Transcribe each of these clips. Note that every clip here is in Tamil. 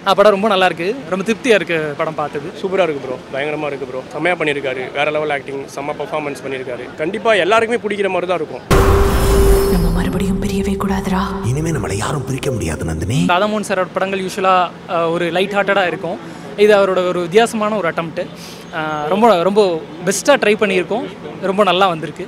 ஆ படம் ரொம்ப நல்லா இருக்கு ரொம்ப திருப்தியாக இருக்கு படம் பார்த்தது சூப்பராக இருக்குது ப்ரோ பயங்கரமாக இருக்குது ப்ரோ செம்மையாக பண்ணியிருக்காரு வேற லெவல் ஆக்டிங் செம்ம பர்ஃபார்மன்ஸ் பண்ணியிருக்காரு கண்டிப்பாக எல்லாருக்குமே பிடிக்கிற மாதிரி தான் இருக்கும் நம்ம மறுபடியும் பிரியவே கூடாதுடா இனிமே நம்மளை யாரும் பிரிக்க முடியாது நந்தினி ராதாமோகன் சாரோட படங்கள் யூஸ்வலாக ஒரு லைட் ஹார்ட்டடாக இருக்கும் இது அவரோட ஒரு வித்தியாசமான ஒரு அட்டம்ப்ட்டு ரொம்ப ரொம்ப பெஸ்ட்டாக ட்ரை பண்ணியிருக்கோம் ரொம்ப நல்லா வந்திருக்கு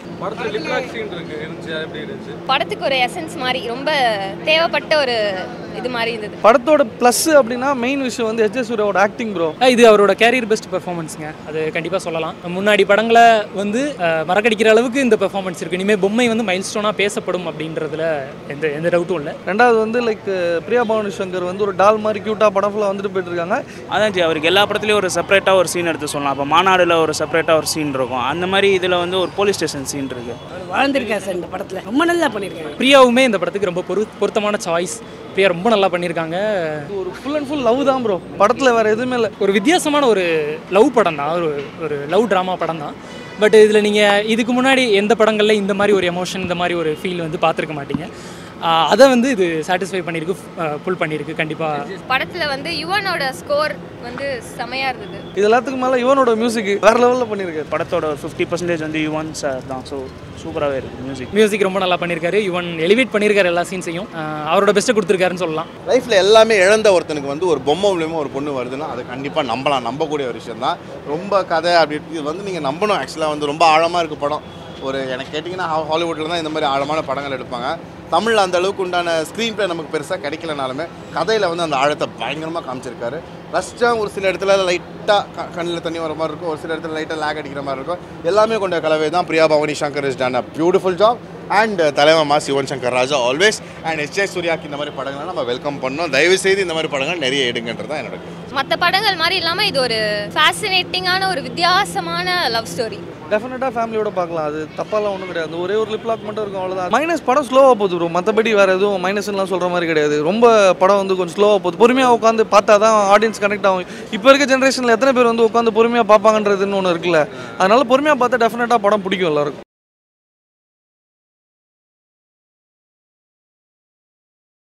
படத்துக்கு ஒரு எசன்ஸ் மாதிரி ரொம்ப தேவைப்பட்ட ஒரு இது மாதிரி இருந்தது படத்தோட ப்ளஸ் அப்படின்னா மெயின் விஷயம் வந்து எச் எஸ் சூர்யாவோட ஆக்டிங் ப்ரோ ஆ, இது அவரோட கேரியர் பெஸ்ட் பெர்ஃபார்மன்ஸுங்க அது கண்டிப்பாக சொல்லலாம் முன்னாடி படங்களை வந்து அஹ், மறக்கடிக்கிற அளவுக்கு இந்த பெர்ஃபார்மன்ஸ் இருக்குது இனிமேல் பொம்மை வந்து மைல் ஸ்டோனாக பேசப்படும் அப்படின்றதுல எந்த எந்த டவுட்டும் இல்லை ரெண்டாவது வந்து லைக் பிரியா பவானி சங்கர் வந்து ஒரு டால் மாதிரி க்யூட்டாக படம் ஃபுல்லாக வந்துட்டு போயிட்டு இருக்காங்க அதான் ஜி அவருக்கு எல்லா படத்துலையும் ஒரு செப்பரேட்டாக ஒரு சீன் எடுத்து சொல்லலாம் அப்போ மாநாடுல ஒரு செப்பரேட்டாக ஒரு சீன் இருக்கும் அந்த மாதிரி இதில் வந்து ஒரு போலீஸ் ஸ்டேஷன் சீன் இருக்குது வாழ்ந்திருக்காரு சார் இந்த படத்தில் ரொம்ப நல்லா பண்ணியிருக்காங்க பிரியாவுமே இந்த படத்துக்கு ரொம்ப பொரு பொருத்தமான சாய்ஸ் பிரியா ரொம்ப நல்லா பண்ணியிருக்காங்க இது ஒரு ஃபுல் அண்ட் ஃபுல் லவ் தான் ப்ரோ படத்தில் வேறு எதுவுமே இல்லை ஒரு வித்தியாசமான ஒரு லவ் படம் தான் ஒரு ஒரு லவ் ட்ராமா படம் தான் பட் இதில் நீங்கள் இதுக்கு முன்னாடி எந்த படங்களில் இந்த மாதிரி ஒரு எமோஷன் இந்த மாதிரி ஒரு ஃபீல் வந்து பார்த்துருக்க மாட்டீங்க ஆஹ் அதை வந்து இது சாட்டிஸ்ஃபை பண்ணியிருக்கு புல் பண்ணியிருக்கு கண்டிப்பாக படத்துல வந்து யுவனோட ஸ்கோர் வந்து செமையா இருந்தது இது எல்லாத்துக்கும் மேலே இவனோட மியூசிக் வேறு லெவலில் பண்ணியிருக்காரு படத்தோட ஃபிஃப்டி பர்சன்டேஜ் வந்து யுவன் சார் தான் ஸோ சூப்பராகவே இருக்குது மியூசிக் மியூசிக் ரொம்ப நல்லா பண்ணியிருக்காரு யுவன் எலிவேட் பண்ணியிருக்காரு எல்லா சீன்ஸையும் அவரோட பெஸ்ட்டை கொடுத்துருக்காருன்னு சொல்லலாம் லைஃப்பில் எல்லாமே இழந்த ஒருத்தனுக்கு வந்து ஒரு பொம்மை மூலியமாக ஒரு பொண்ணு வருதுன்னா அதை கண்டிப்பாக நம்பலாம் நம்பக்கூடிய ஒரு விஷயம் தான் ரொம்ப கதை அப்படி இது வந்து நீங்கள் நம்பணும் ஆக்சுவலாக வந்து ரொம்ப ஆழமாக இருக்குது படம் ஒரு எனக்கு கேட்டிங்கன்னா ஹா- ஹாலிவுட்டில் தான் இந்த மாதிரி ஆழமான படங்கள் எடுப்பாங்க தமிழில் அந்த அளவுக்கு உண்டான ஸ்க்ரீன் ப்ளே நமக்கு பெருசாக கிடைக்கலனாலுமே கதையில் வந்து அந்த ஆழத்தை பயங்கரமாக காமிச்சிருக்காரு ரஷ்டாக ஒரு சில இடத்துல லைட்டாக கண்ணில் தண்ணி வர மாதிரி இருக்கும் ஒரு சில இடத்துல லைட்டாக லேக் அடிக்கிற மாதிரி இருக்கும் எல்லாமே கொண்ட கலவை தான் Priya Bhavani Shankar is done a beautiful job and தலைவர் மா சிவன் Shankar Raja always and S J சூர்யாக்கு இந்த மாதிரி படங்களை நம்ம வெல்கம் பண்ணோம் தயவு செய்து இந்த மாதிரி படங்கள் நிறைய எடுங்கன்றது தான் என்னோட கருத்து. மற்ற படங்கள் மாதிரி இல்லாம இது ஒரு ஃபேசினேட்டிங்கான ஒரு வித்தியாசமான லவ் ஸ்டோரி டெஃபினட்டாக ஃபேமிலியோட பார்க்கலாம் அது தப்பாலாம் ஒன்றும் கிடையாது ஒரே ஒரு லிப் லாக் மட்டும் இருக்கும் அவ்வளோதான் மைனஸ் படம் ஸ்லோவாக போகுது ப்ரோ மற்றபடி வேறு எதுவும் மைனஸ்லாம் சொல்கிற மாதிரி கிடையாது ரொம்ப படம் வந்து கொஞ்சம் ஸ்லோவாக போகுது பொறுமையாக உட்காந்து பார்த்தா தான் ஆடியன்ஸ் கனெக்ட் ஆகும் இப்போ இருக்க ஜென்ரேஷனில் எத்தனை பேர் வந்து உட்காந்து பொறுமையாக பார்ப்பாங்கன்றதுன்னு ஒன்று இருக்குல்ல அதனால பொறுமையாக பார்த்தா டெஃபினட்டாக படம் பிடிக்கும் எல்லாருக்கும்